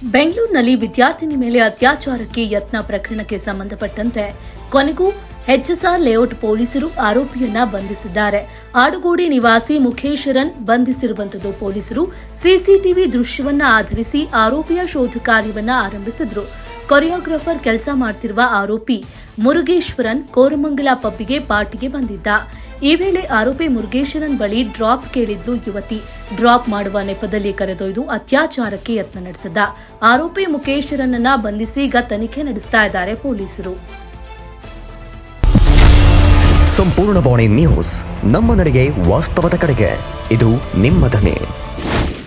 ಬೆಂಗಳೂರಿನಲ್ಲಿ ವಿದ್ಯಾರ್ಥಿನಿ ಮೇಲೆ ಅತ್ಯಾಚಾರಕ್ಕೆ ಯತ್ನ ಪ್ರಕರಣಕ್ಕೆ ಸಂಬಂಧಪಟ್ಟಂತೆ ಕೊನೆಗೂ ಎಚ್ಎಸ್ಆರ್ ಲೇಔಟ್ ಪೊಲೀಸರು ಆರೋಪಿಯನ್ನ ಬಂಧಿಸಿದ್ದಾರೆ ಆಡುಗೋಡಿ ನಿವಾಸಿ ಮುಖೇಶ್ವರನ್ ಬಂಧಿಸಿರುವಂತದ್ದು ಪೊಲೀಸರು ಸಿಸಿಟಿವಿ ದೃಶ್ಯವನ್ನ ಆಧರಿಸಿ ಆರೋಪಿಯ ಶೋಧ ಕಾರ್ಯವನ್ನ ಆರಂಭಿಸಿದ್ರು ಕೊರಿಯೋಗ್ರಾಫರ್ ಕೆಲಸ ಮಾಡ್ತಿರುವ ಆರೋಪಿ ಮುರುಗೇಶ್ವರನ್ ಕೋರಮಂಗಲ ಪಬ್ಬಿಗೆ ಪಾರ್ಟಿಗೆ ಬಂದಿದ್ದ ಈ ವೇಳೆ ಆರೋಪಿ ಮುರುಗೇಶ್ವರನ್ ಬಳಿ ಡ್ರಾಪ್ ಕೇಳಿದ್ಲು ಯುವತಿ ಡ್ರಾಪ್ ಮಾಡುವ ನೆಪದಲ್ಲಿ ಕರೆದೊಯ್ದು ಅತ್ಯಾಚಾರಕ್ಕೆ ಯತ್ನ ನಡೆಸಿದ್ದ ಆರೋಪಿ ಮುಖೇಶ್ವರನನ್ನ ಬಂಧಿಸಿ ಈಗ ತನಿಖೆ ನಡೆಸ್ತಾ ಇದ್ದಾರೆ ಪೊಲೀಸರು ಸಂಪೂರ್ಣ ಬಾಣಿ ನ್ಯೂಸ್ ನಮ್ಮ ನಡೆಗೆ ವಾಸ್ತವದ ಕಡೆಗೆ ಇದು ನಿಮ್ಮ ಧ್ವನಿ